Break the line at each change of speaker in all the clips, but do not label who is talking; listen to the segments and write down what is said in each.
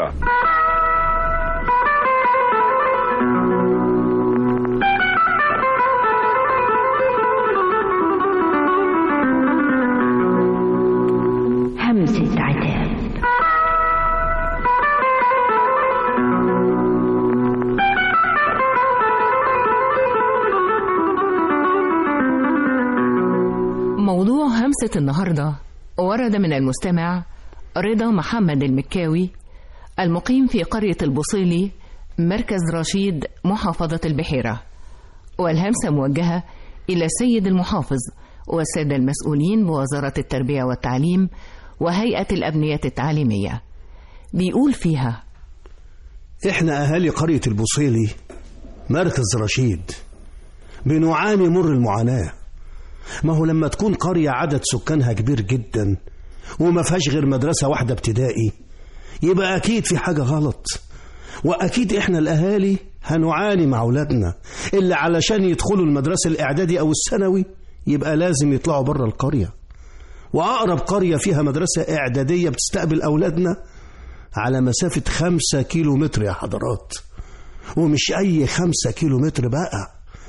البحيرة
همسة عتاب
موضوع همسة النهاردة ورد من المستمع رضا محمد المكاوي المقيم في قرية البصيلي مركز رشيد محافظة البحيرة والهمسة موجهة إلى السيد المحافظ والسادة المسؤولين بوزارة التربية والتعليم وهيئة الأبنية التعليمية بيقول فيها
احنا اهالي قرية البوصيلي مركز رشيد بنعاني مر المعاناة ما هو لما تكون قرية عدد سكانها كبير جدا وما فيهاش غير مدرسة واحدة ابتدائي يبقى أكيد في حاجة غلط وأكيد إحنا الأهالي هنعاني مع أولادنا اللي علشان يدخلوا المدرسة الإعدادي أو الثانوي يبقى لازم يطلعوا بره القرية وأقرب قرية فيها مدرسة إعدادية بتستقبل أولادنا على مسافة خمسة كيلو متر يا حضرات ومش أي خمسة كيلو متر بقى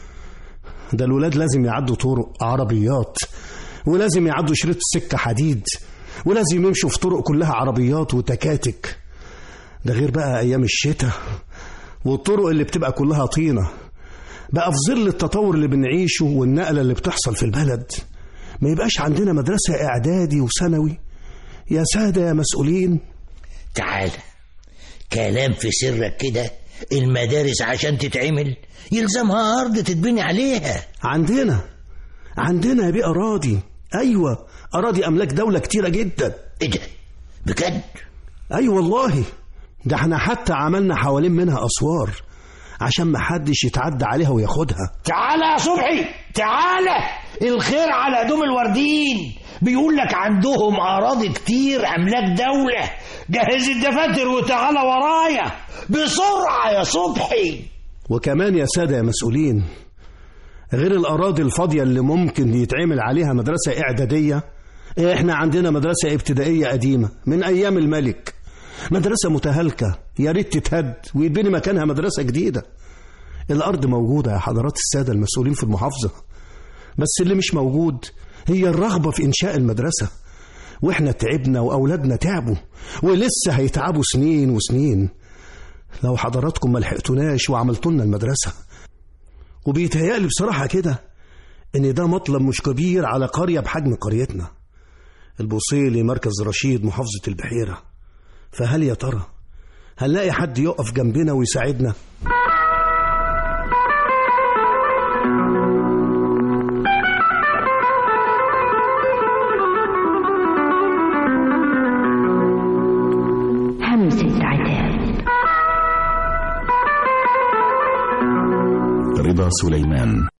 ده الولاد لازم يعدوا طرق عربيات ولازم يعدوا شريط سكة حديد ولازم يمشوا في طرق كلها عربيات وتكاتك ده غير بقى أيام الشتاء والطرق اللي بتبقى كلها طينة بقى في ظل التطور اللي بنعيشه والنقلة اللي بتحصل في البلد ما يبقاش عندنا مدرسة إعدادي وثانوي يا سادة يا مسؤولين
تعالى كلام في سرك كده المدارس عشان تتعمل يلزمها أرض تتبني عليها
عندنا عندنا يا بيه أراضي أيوة أراضي أملاك دولة كتيرة جدا
إيه ده بجد
أيوة والله ده احنا حتى عملنا حوالين منها أسوار عشان ما حدش يتعدى عليها وياخدها
تعالى يا صبحي تعالى الخير على دوم الوردين بيقول لك عندهم أراضي كتير أملاك دولة جهز الدفاتر وتعالى ورايا بسرعة يا صبحي
وكمان يا سادة يا مسؤولين غير الأراضي الفاضية اللي ممكن يتعمل عليها مدرسة إعدادية إحنا عندنا مدرسة ابتدائية قديمة من أيام الملك مدرسة متهالكة يا ريت تتهد ويتبني مكانها مدرسة جديدة الأرض موجودة يا حضرات السادة المسؤولين في المحافظة بس اللي مش موجود هي الرغبة في إنشاء المدرسة وإحنا تعبنا وأولادنا تعبوا ولسه هيتعبوا سنين وسنين لو حضراتكم ما لحقتوناش وعملتوا لنا المدرسة وبيتهيألي بصراحة كده إن ده مطلب مش كبير على قرية بحجم قريتنا البوصيلي مركز رشيد محافظة البحيرة فهل يا ترى هنلاقي حد يقف جنبنا ويساعدنا
همسة عتاب
رضا سليمان